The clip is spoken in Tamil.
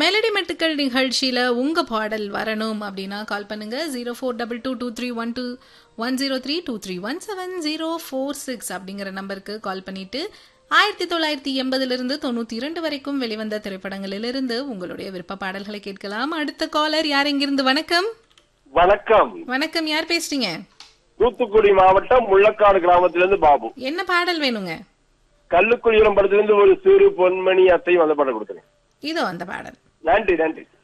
மெலடி மெட்டுக்கள் நிகழ்ச்சியில உங்க பாடல் வரணும் அப்படின்னா கால் பண்ணுங்க zero four double two two three one two one zero three two three one seven zero four six அப்படிங்கிற நம்பருக்கு கால் பண்ணிட்டு ஆயிரத்தி தொள்ளாயிரத்தி எண்பதிலிருந்து தொண்ணூத்தி இரண்டு வரைக்கும் வெளிவந்த திரைப்படங்களிலிருந்து உங்களுடைய விருப்ப பாடல்களை கேட்கலாம் அடுத்த காலர் யார் எங்கிருந்து வணக்கம் வணக்கம் வணக்கம் யார் பேசுறீங்க தூத்துக்குடி மாவட்டம் முள்ளக்காடு கிராமத்திலிருந்து பாபு என்ன பாடல் வேணுங்க கல்லுக்குளிரம் படத்திலிருந்து ஒரு சிறு பொன்மணி அத்தையும் அந்த படம் கொடுத்துருங்க இதோ அந்த பாடல் நன்றி நன்றி